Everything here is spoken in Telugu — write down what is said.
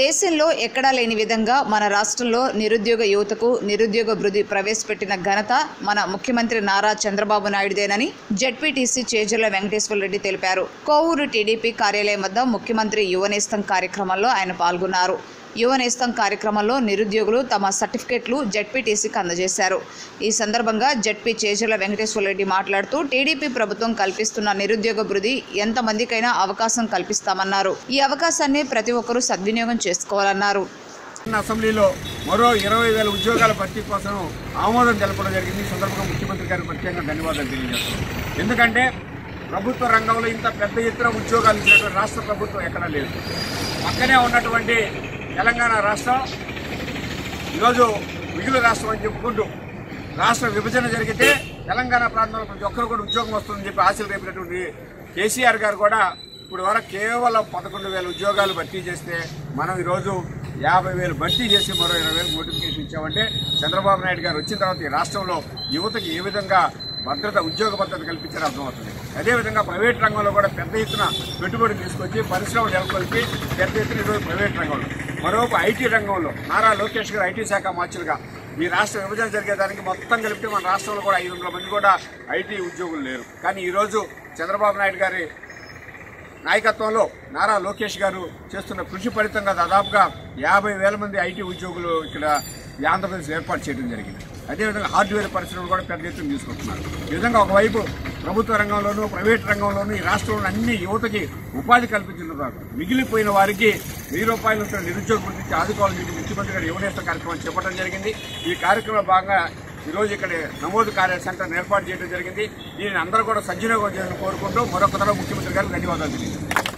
దేశంలో ఎక్కడా లేని విధంగా మన రాష్ట్రంలో నిరుద్యోగ యువతకు నిరుద్యోగ భృతి ప్రవేశపెట్టిన ఘనత మన ముఖ్యమంత్రి నారా చంద్రబాబు నాయుడుదేనని జెడ్పీటీసీ చేజర్ల వెంకటేశ్వర రెడ్డి తెలిపారు కోవూరు టీడీపీ కార్యాలయం వద్ద ముఖ్యమంత్రి యువనేస్తం కార్యక్రమంలో ఆయన పాల్గొన్నారు యువనేస్తం కార్యక్రమంలో నిరుద్యోగులు తమ సర్టిఫికెట్లు జెడ్పీటీసీకి అందజేశారు ఈ సందర్భంగా జెడ్పీ చేజర్ల వెంకటేశ్వరరెడ్డి మాట్లాడుతూ టీడీపీ ప్రభుత్వం కల్పిస్తున్న నిరుద్యోగ భృతి ఎంతమందికైనా అవకాశం కల్పిస్తామన్నారు ఈ అవకాశాన్ని ప్రతి ఒక్కరూ సద్వినియోగం చేసుకోవాలన్నారు నిన్న అసెంబ్లీలో మరో ఇరవై వేల ఉద్యోగాల భర్తీ కోసం ఆమోదం తెలపడం జరిగింది ఈ సందర్భంగా ముఖ్యమంత్రి గారికి ప్రత్యేకంగా ధన్యవాదాలు తెలియజేస్తున్నాం ఎందుకంటే ప్రభుత్వ రంగంలో ఇంత పెద్ద ఎత్తున ఉద్యోగాలు ఇచ్చినటువంటి రాష్ట్ర ప్రభుత్వం ఎక్కడా లేదు పక్కనే ఉన్నటువంటి తెలంగాణ రాష్ట్రం ఈరోజు మిగిలిన రాష్ట్రం అని చెప్పుకుంటూ రాష్ట్ర విభజన జరిగితే తెలంగాణ ప్రాంతంలో ప్రతి ఒక్కరు కూడా ఉద్యోగం వస్తుందని చెప్పి ఆశలు రేపినటువంటి కేసీఆర్ గారు కూడా ఇప్పుడు వరకు కేవలం పదకొండు వేల ఉద్యోగాలు భర్తీ చేస్తే మనం ఈరోజు యాభై వేలు భర్తీ చేసి మరో ఇరవై వేలు నోటిఫికేషన్ ఇచ్చామంటే చంద్రబాబు నాయుడు గారు వచ్చిన తర్వాత ఈ రాష్ట్రంలో యువతకి ఏ విధంగా భద్రత ఉద్యోగ భద్రత కల్పించారో అర్థమవుతుంది అదేవిధంగా ప్రైవేట్ రంగంలో కూడా పెద్ద ఎత్తున పెట్టుబడి తీసుకొచ్చి పరిశ్రమలు నెలకొల్పి పెద్ద ఎత్తున ఈరోజు ప్రైవేట్ రంగంలో మరోవైపు ఐటీ రంగంలో నారా లోకేష్ గారు ఐటీ శాఖ మార్చులుగా ఈ రాష్ట్ర విభజన జరిగేదానికి మొత్తం కలిపితే మన రాష్ట్రంలో కూడా ఐదు వందల మంది కూడా ఐటీ ఉద్యోగులు లేరు కానీ ఈరోజు చంద్రబాబు నాయుడు గారి నాయకత్వంలో నారా లోకేష్ గారు చేస్తున్న కృషి ఫలితంగా దాదాపుగా యాభై వేల మంది ఐటీ ఉద్యోగులు ఇక్కడ ఈ ఆంధ్రప్రదేశ్ ఏర్పాటు చేయడం జరిగింది అదేవిధంగా హార్డ్వేర్ పరిశ్రమలు కూడా పెద్ద ఎత్తున తీసుకుంటున్నారు ఈ విధంగా ఒకవైపు ప్రభుత్వ రంగంలోనూ ప్రైవేట్ రంగంలోనూ ఈ రాష్ట్రంలో అన్ని యువతకి ఉపాధి కల్పించిన తర్వాత మిగిలిపోయిన వారికి వెయ్యి రూపాయలతో నిరుద్యోగ గురించి ఆదుకోవాలని చెప్పి ముఖ్యమంత్రి గారు యువనేస్త కార్యక్రమం చేపట్టడం జరిగింది ఈ కార్యక్రమంలో భాగంగా ఈరోజు ఇక్కడ నమోదు కార్య సెంటర్ ఏర్పాటు చేయడం జరిగింది దీనిని అందరూ కూడా సద్వినియోగం చేయాలని కోరుకుంటూ మరొక తరం ముఖ్యమంత్రి గారికి ధన్యవాదాలు తెలియజేస్తాను